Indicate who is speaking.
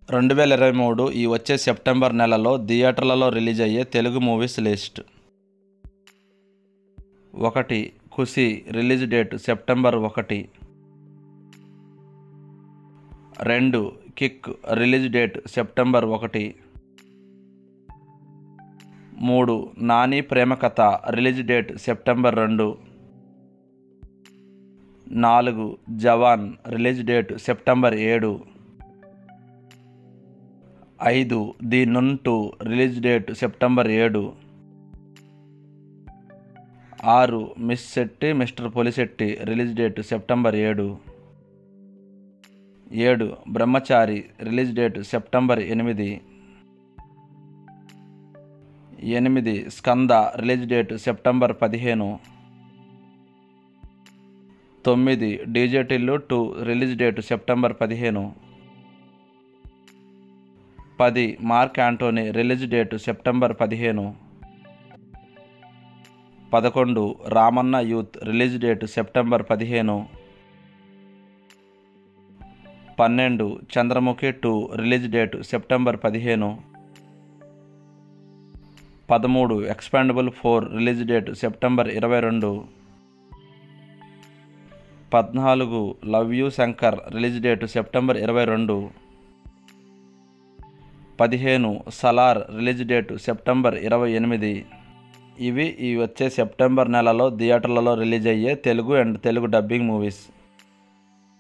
Speaker 1: రెండు వేల ఇరవై మూడు ఈ వచ్చే సెప్టెంబర్ నెలలో థియేటర్లలో రిలీజ్ అయ్యే తెలుగు మూవీస్ లిస్ట్ ఒకటి ఖుషి రిలీజ్ డేట్ సెప్టెంబర్ ఒకటి రెండు కిక్ రిలీజ్ డేట్ సెప్టెంబర్ ఒకటి మూడు నాని ప్రేమ కథ రిలీజ్ డేట్ సెప్టెంబర్ రెండు నాలుగు జవాన్ రిలీజ్ డేట్ సెప్టెంబర్ ఏడు ఐదు ది నుంటు రిలీజ్ డేట్ సెప్టెంబర్ ఏడు ఆరు Miss Shetty Mister Polishetty release date September ఏడు ఏడు బ్రహ్మచారి రిలీజ్ డేట్ సెప్టెంబర్ ఎనిమిది ఎనిమిది స్కంద రిలీజ్ డేట్ సెప్టెంబర్ పదిహేను తొమ్మిది DJ Tillu two release date September పదిహేను పది Mark Antony release date September పదిహేను పదకొండు Ramanna youth release date September పదిహేను పన్నెండు Chandramukhi two release date September పదిహేను పదమూడు expendable four release date September ఇరవై రెండు పద్నాలుగు love you Shankar release date September ఇరవై రెండు పదిహేను సలార్ రిలీజ్ డేట్ సెప్టెంబర్ ఇరవై ఎనిమిది ఇవి ఈ వచ్చే సెప్టెంబర్ నెలలో థియేటర్లలో రిలీజ్ అయ్యే Telugu and Telugu dubbing movies